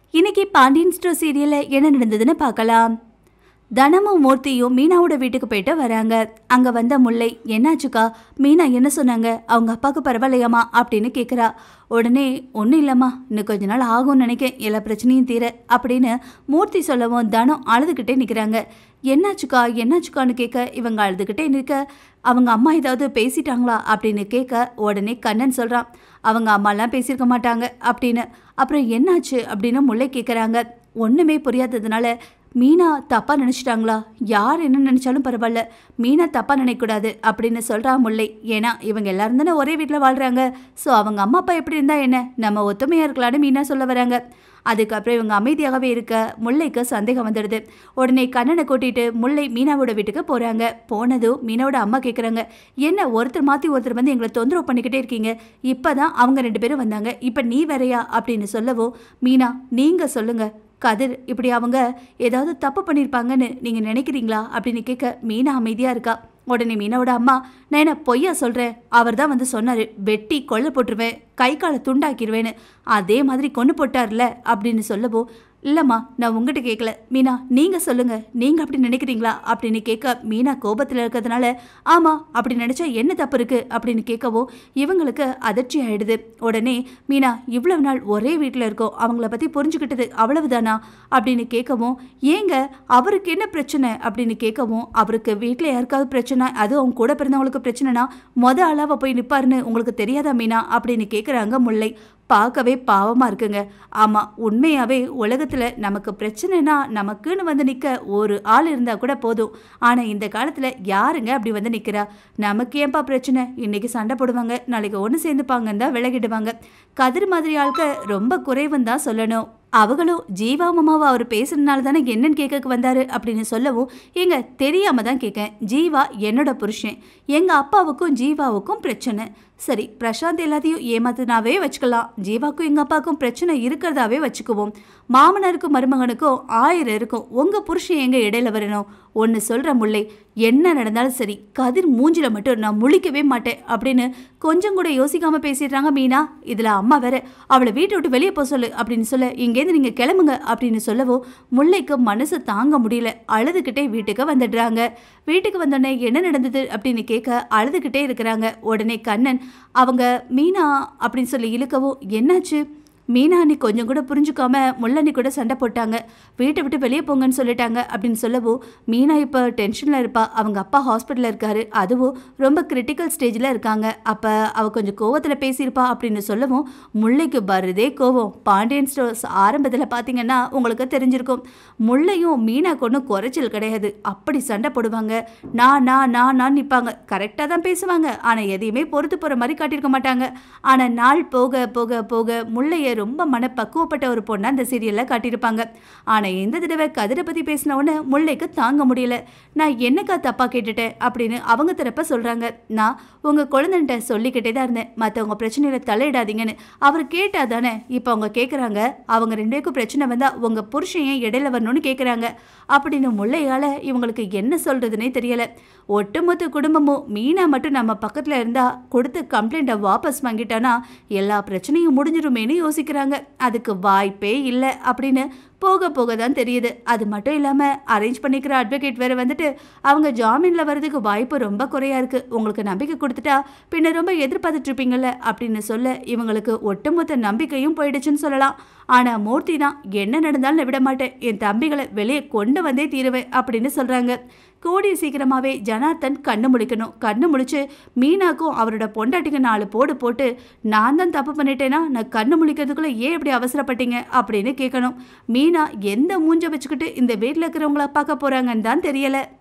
இன்னைக்கு பாண்டியன் ஸ்டோர் சீரியல்ல என்ன நடந்ததுன்னு பார்க்கலாம் தனமும் மூர்த்தியும் மீனாவோட வீட்டுக்கு போயிட்டு வராங்க அங்க வந்த முல்லை என்னாச்சுக்கா மீனா என்ன சொன்னாங்க அவங்க அப்பாவுக்கு பரவாயில்லையாமா அப்படின்னு கேக்குறா உடனே ஒன்றும் இல்லைம்மா இன்னும் கொஞ்ச நாள் ஆகும்னு நினைக்கேன் எல்லா பிரச்சனையும் தீர அப்படின்னு மூர்த்தி சொல்லவும் தனம் அழுதுகிட்டே நிற்கிறாங்க என்னாச்சுக்கா என்னாச்சுக்கான்னு கேட்க இவங்க அழுதுகிட்டே நிற்க அவங்க அம்மா ஏதாவது பேசிட்டாங்களா அப்படின்னு கேட்க உடனே கண்ணன் சொல்கிறான் அவங்க அம்மாலாம் பேசியிருக்க மாட்டாங்க அப்படின்னு அப்புறம் என்னாச்சு அப்படின்னு முல்லை கேட்குறாங்க ஒன்றுமே புரியாததுனால மீனா தப்பா நினைச்சிட்டாங்களா யார் என்ன நினைச்சாலும் பரவாயில்ல மீனா தப்பா நினைக்கக்கூடாது அப்படின்னு சொல்றா முல்லை ஏன்னா இவங்க எல்லாரும் தானே ஒரே வீட்டில் வாழ்றாங்க ஸோ அவங்க அம்மா அப்பா எப்படி இருந்தா என்ன நம்ம ஒத்துமையா இருக்கலாம்னு மீனா சொல்ல வராங்க அதுக்கப்புறம் இவங்க அமைதியாகவே இருக்க முல்லைக்கு சந்தேகம் வந்துடுது உடனே கண்ணனை கூட்டிட்டு முல்லை மீனாவோட வீட்டுக்கு போறாங்க போனதும் மீனாவோட அம்மா கேட்குறாங்க என்ன ஒருத்தர் மாத்தி ஒருத்தர் வந்து எங்களை தொந்தரவு பண்ணிக்கிட்டே இருக்கீங்க இப்பதான் அவங்க ரெண்டு பேரும் வந்தாங்க இப்போ நீ வேறையா அப்படின்னு சொல்லவும் மீனா நீங்க சொல்லுங்க கதிர் இப்படி அவங்க ஏதாவது தப்பு பண்ணியிருப்பாங்கன்னு நீங்கள் நினைக்கிறீங்களா அப்படின்னு கேட்க மீனா அமைதியாக இருக்கா உடனே மீனாவோட அம்மா நான் என்ன பொய்யா சொல்கிறேன் அவர் தான் வந்து சொன்னார் வெட்டி கொல்ல போட்டுருவேன் கை காலை துண்டாக்கிடுவேன்னு அதே மாதிரி கொண்டு போட்டார்ல அப்படின்னு சொல்லவோ இல்லைம்மா நான் உங்ககிட்ட கேட்கல மீனா நீங்கள் சொல்லுங்கள் நீங்கள் அப்படி நினைக்கிறீங்களா அப்படின்னு கேட்க மீனா கோபத்தில் இருக்கிறதுனால ஆமாம் அப்படி நினச்சா என்ன தப்பு இருக்குது அப்படின்னு கேட்கவும் இவங்களுக்கு அதிர்ச்சி ஆயிடுது உடனே மீனா இவ்வளவு நாள் ஒரே வீட்டில் இருக்கோம் அவங்கள பற்றி புரிஞ்சுக்கிட்டது அவ்வளவுதானா அப்படின்னு கேட்கவும் ஏங்க அவருக்கு என்ன பிரச்சனை அப்படின்னு கேட்கவும் அவருக்கு வீட்டில் யாருக்காவது பிரச்சனை அதுவும் அவங்க கூட பிறந்தவங்களுக்கு பிரச்சனைனா மொத அளவை போய் நிற்பாருன்னு உங்களுக்கு தெரியாதா மீனா அப்படின்னு கேட்குறாங்க முல்லை பார்க்கவே பாவமாக இருக்குங்க ஆமாம் உண்மையாகவே உலகத்தில் நமக்கு பிரச்சனைனா நமக்குன்னு வந்து நிற்க ஒரு ஆள் இருந்தால் கூட போதும் ஆனால் இந்த காலத்தில் யாருங்க அப்படி வந்து நிற்கிறா நமக்கு ஏன்பா பிரச்சனை இன்னைக்கு சண்டை போடுவாங்க நாளைக்கு ஒன்று சேர்ந்துப்பாங்கன்னு தான் விலகிடுவாங்க கதிர் மாதிரி ஆட்க ரொம்ப குறைவுன்னு தான் சொல்லணும் அவங்களும் ஜீவா மாமாவை அவர் பேசுறதுனால தானே என்னன்னு கேட்க வந்தாரு அப்படின்னு சொல்லவும் ஏங்க தெரியாம தான் கேட்கேன் ஜீவா என்னோட புருஷன் எங்க அப்பாவுக்கும் ஜீவாவுக்கும் பிரச்சனை சரி பிரசாந்த் எல்லாத்தையும் ஏமாத்தினாவே வச்சுக்கலாம் ஜீவாக்கும் எங்க அப்பாவுக்கும் பிரச்சனை இருக்கிறதாவே வச்சுக்குவோம் மாமனாருக்கும் மருமகனுக்கும் ஆயிரம் இருக்கும் உங்க புருஷன் எங்க இடையில வரணும் ஒன்று சொல்ற முல்லை என்ன நடந்தாலும் சரி கதிர் மூஞ்சில மட்டும் நான் முழிக்கவே மாட்டேன் அப்படின்னு கொஞ்சம் கூட யோசிக்காம பேசிடுறாங்க மீனா இதுல அம்மா வேற அவளை வீட்டை விட்டு வெளியே போக சொல்லு அப்படின்னு சொல்ல இங்கேருந்து நீங்க கிளம்புங்க அப்படின்னு சொல்லவோ முல்லைக்கு மனசு தாங்க முடியல அழுதுகிட்டே வீட்டுக்கு வந்துடுறாங்க வீட்டுக்கு வந்தோடனே என்ன நடந்தது அப்படின்னு கேட்க அழுதுகிட்டே இருக்கிறாங்க உடனே கண்ணன் அவங்க மீனா அப்படின்னு சொல்லி இழுக்கவும் என்னாச்சு மீனா அண்ணி கொஞ்சம் கூட புரிஞ்சுக்காம முள்ளண்ணி கூட சண்டை போட்டாங்க வீட்டை விட்டு வெளியே போங்கன்னு சொல்லிட்டாங்க அப்படின்னு சொல்லவும் மீனா இப்போ டென்ஷனில் இருப்பா அவங்க அப்பா ஹாஸ்பிட்டலில் இருக்காரு அதுவும் ரொம்ப கிரிட்டிக்கல் ஸ்டேஜில் இருக்காங்க அப்போ அவள் கொஞ்சம் கோவத்தில் பேசியிருப்பா அப்படின்னு சொல்லவும் முல்லைக்கு வருதே கோவம் பாண்டியன் ஸ்டோர்ஸ் ஆரம்பத்தில் பார்த்தீங்கன்னா உங்களுக்கு தெரிஞ்சிருக்கும் முல்லையும் மீனா கொண்டும் குறைச்சல் கிடையாது அப்படி சண்டை போடுவாங்க நான் நான் நான் நான் நிற்பாங்க கரெக்டாக தான் பேசுவாங்க ஆனால் எதையுமே பொறுத்து போகிற மாதிரி காட்டியிருக்க மாட்டாங்க ஆனால் நாள் போக போக போக முல்லையை ரொம்ப மனப்பக்குவப்பட்ட ஒரு பொண்ணை அந்த சீரியலில் காட்டியிருப்பாங்க ஆனால் எந்த தடவை கதிரை பற்றி பேசின உடனே முல்லைக்கு தாங்க முடியல நான் என்னக்கா தப்பாக கேட்டுட்டேன் அப்படின்னு அவங்க தரப்ப சொல்கிறாங்க நான் உங்கள் குழந்தைன்ட்ட சொல்லிக்கிட்டே தான் இருந்தேன் மற்றவங்க பிரச்சனையில் தலையிடாதீங்கன்னு அவர் கேட்டா தானே இப்போ அவங்க கேட்குறாங்க அவங்க ரெண்டு பேருக்கும் பிரச்சனை வந்தால் உங்கள் புருஷன் ஏன் இடையில வரணும்னு கேட்குறாங்க அப்படின்னு முல்லையால் இவங்களுக்கு என்ன சொல்கிறதுனே தெரியல ஒட்டுமொத்த குடும்பமும் மீனா மட்டும் நம்ம பக்கத்தில் இருந்தால் கொடுத்த கம்ப்ளைண்ட்டை வாபஸ் வாங்கிட்டானா எல்லா பிரச்சனையும் முடிஞ்சிருமேன்னு யோசிக்கிறாங்க அதுக்கு வாய்ப்பே இல்லை அப்படின்னு போக போக தான் தெரியுது அது மட்டும் இல்லாமல் அரேஞ்ச் பண்ணிக்கிற அட்வொகேட் வேறு வந்துட்டு அவங்க ஜாமீனில் வர்றதுக்கு வாய்ப்பு ரொம்ப குறையா இருக்குது உங்களுக்கு நம்பிக்கை கொடுத்துட்டா பின்ன ரொம்ப எதிர்பார்த்துட்டு இருப்பீங்கல்ல அப்படின்னு சொல்ல இவங்களுக்கு ஒட்டுமொத்த நம்பிக்கையும் போயிடுச்சுன்னு சொல்லலாம் ஆனால் மூர்த்தி தான் என்ன நடந்தாலும் நான் விட மாட்டேன் என் தம்பிகளை வெளியே கொண்டு வந்தே தீருவேன் அப்படின்னு சொல்கிறாங்க கூடிய சீக்கிரமாகவே ஜனார்த்தன் கண்ணு முழிக்கணும் கண்ணு முழிச்சு மீனாக்கும் அவரோட பொண்டாட்டிக்கு நாலு போடு போட்டு நான் தான் தப்பு பண்ணிட்டேன்னா நான் கண்ணு முழிக்கிறதுக்குள்ளே ஏன் இப்படி அவசரப்பட்டீங்க அப்படின்னு கேட்கணும் மீனா எந்த மூஞ்ச வச்சுக்கிட்டு இந்த வீட்டில் இருக்கிறவங்கள பார்க்க போகிறாங்கன்னு தான் தெரியலை